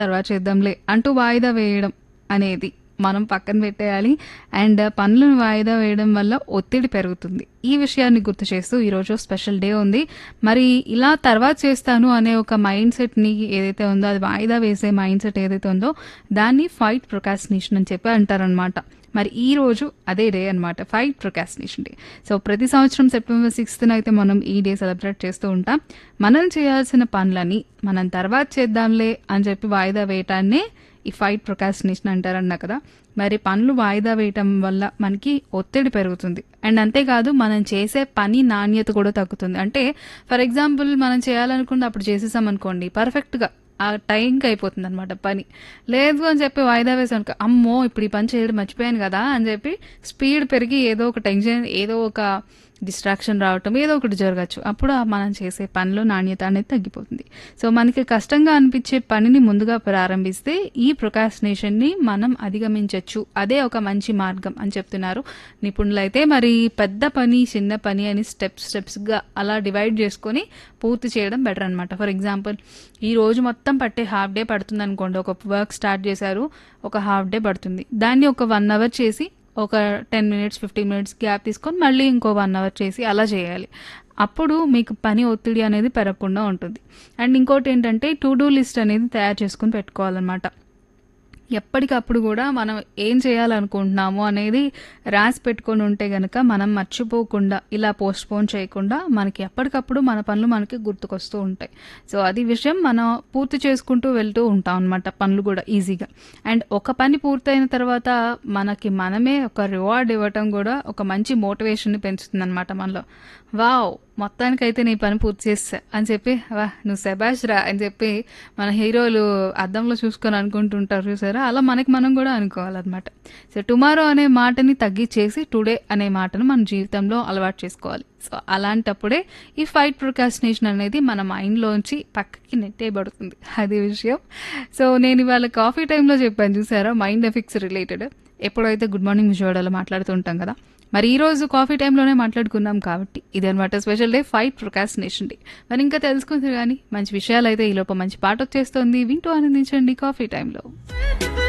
తర్వాత చేద్దాంలే అంటూ వాయిదా వేయడం అనేది మనం పక్కన పెట్టేయాలి అండ్ పనులను వాయిదా వేయడం వల్ల ఒత్తిడి పెరుగుతుంది ఈ విషయాన్ని గుర్తు చేస్తూ ఈరోజు స్పెషల్ డే ఉంది మరి ఇలా తర్వాత చేస్తాను అనే ఒక మైండ్ సెట్ని ఏదైతే ఉందో అది వాయిదా వేసే మైండ్ సెట్ ఏదైతే ఉందో దాన్ని ఫైట్ ప్రొకాస్టినేషన్ అని చెప్పి అంటారనమాట మరి ఈ రోజు అదే డే అనమాట ఫైట్ ప్రొకాస్టినేషన్ డే సో ప్రతి సంవత్సరం సెప్టెంబర్ సిక్స్త్ అయితే మనం ఈ డే సెలబ్రేట్ చేస్తూ ఉంటాం మనం చేయాల్సిన పనులని మనం తర్వాత చేద్దాంలే అని చెప్పి వాయిదా వేయటాన్నే ఈ ఫైట్ ప్రొకాస్టినేషన్ అంటారన్నా కదా మరి పనులు వాయిదా వేయటం వల్ల మనకి ఒత్తిడి పెరుగుతుంది అండ్ అంతేకాదు మనం చేసే పని నాణ్యత కూడా తగ్గుతుంది అంటే ఫర్ ఎగ్జాంపుల్ మనం చేయాలనుకుంటే అప్పుడు చేసేసాం అనుకోండి పర్ఫెక్ట్గా ఆ టైంకి అయిపోతుంది అనమాట పని లేదు అని చెప్పి వాయిదా వేసాను అమ్మో ఇప్పుడు ఈ పని చేయడం మర్చిపోయాను కదా అని చెప్పి స్పీడ్ పెరిగి ఏదో ఒక టెన్షన్ ఏదో ఒక డిస్ట్రాక్షన్ రావటం ఏదో ఒకటి జరగచ్చు అప్పుడు ఆ మనం చేసే పనిలో నాణ్యత అనేది తగ్గిపోతుంది సో మనకి కష్టంగా అనిపించే పనిని ముందుగా ప్రారంభిస్తే ఈ ప్రొకాస్టినేషన్ని మనం అధిగమించవచ్చు అదే ఒక మంచి మార్గం అని చెప్తున్నారు నిపుణులైతే మరి పెద్ద పని చిన్న పని అని స్టెప్స్ స్టెప్స్గా అలా డివైడ్ చేసుకొని పూర్తి చేయడం బెటర్ అనమాట ఫర్ ఎగ్జాంపుల్ ఈ రోజు మొత్తం పట్టే హాఫ్ డే పడుతుంది అనుకోండి ఒక వర్క్ స్టార్ట్ చేశారు ఒక హాఫ్ డే పడుతుంది దాన్ని ఒక వన్ అవర్ చేసి ఒక ten minutes fifteen minutes gap తీసుకొని మళ్ళీ ఇంకో వన్ అవర్ చేసి అలా చేయాలి అప్పుడు మీకు పని ఒత్తిడి అనేది పెరగకుండా ఉంటుంది అండ్ ఇంకోటి ఏంటంటే టు డూ లిస్ట్ అనేది తయారు చేసుకుని పెట్టుకోవాలన్నమాట ఎప్పటికప్పుడు కూడా మనం ఏం చేయాలనుకుంటున్నాము అనేది రాసి పెట్టుకొని ఉంటే గనక మనం మర్చిపోకుండా ఇలా పోస్ట్ పోన్ చేయకుండా మనకి ఎప్పటికప్పుడు మన పనులు మనకి గుర్తుకొస్తూ ఉంటాయి సో అది విషయం మనం పూర్తి చేసుకుంటూ వెళ్తూ ఉంటాం అనమాట పనులు కూడా ఈజీగా అండ్ ఒక పని పూర్తయిన తర్వాత మనకి మనమే ఒక రివార్డ్ ఇవ్వటం కూడా ఒక మంచి మోటివేషన్ని పెంచుతుంది అనమాట మనలో వావ్ మొత్తానికైతే నీ పని పూర్తి చేస్తా అని చెప్పి వా నువ్వు శబాష్ రా అని చెప్పి మన హీరోలు అద్దంలో చూసుకొని అనుకుంటుంటారు చూసారా అలా మనకి మనం కూడా అనుకోవాలన్నమాట సో టుమారో అనే మాటని తగ్గించేసి టుడే అనే మాటను మన జీవితంలో అలవాటు చేసుకోవాలి సో అలాంటప్పుడే ఈ ఫైట్ ప్రొకాస్టినేషన్ అనేది మన మైండ్లోంచి పక్కకి నెట్టేయబడుతుంది అది విషయం సో నేను ఇవాళ కాఫీ టైంలో చెప్పాను చూసారా మైండ్ ఎఫెక్ట్స్ రిలేటెడ్ ఎప్పుడైతే గుడ్ మార్నింగ్ విజయవాడలో మాట్లాడుతూ ఉంటాం కదా మరి ఈ రోజు కాఫీ టైంలోనే మాట్లాడుకున్నాం కాబట్టి ఇది అనమాట special day fight procrastination day మరి ఇంకా తెలుసుకుంటారు కానీ మంచి విషయాలు అయితే ఈ లోపల మంచి పాట వచ్చేస్తుంది వింటూ ఆనందించండి కాఫీ టైంలో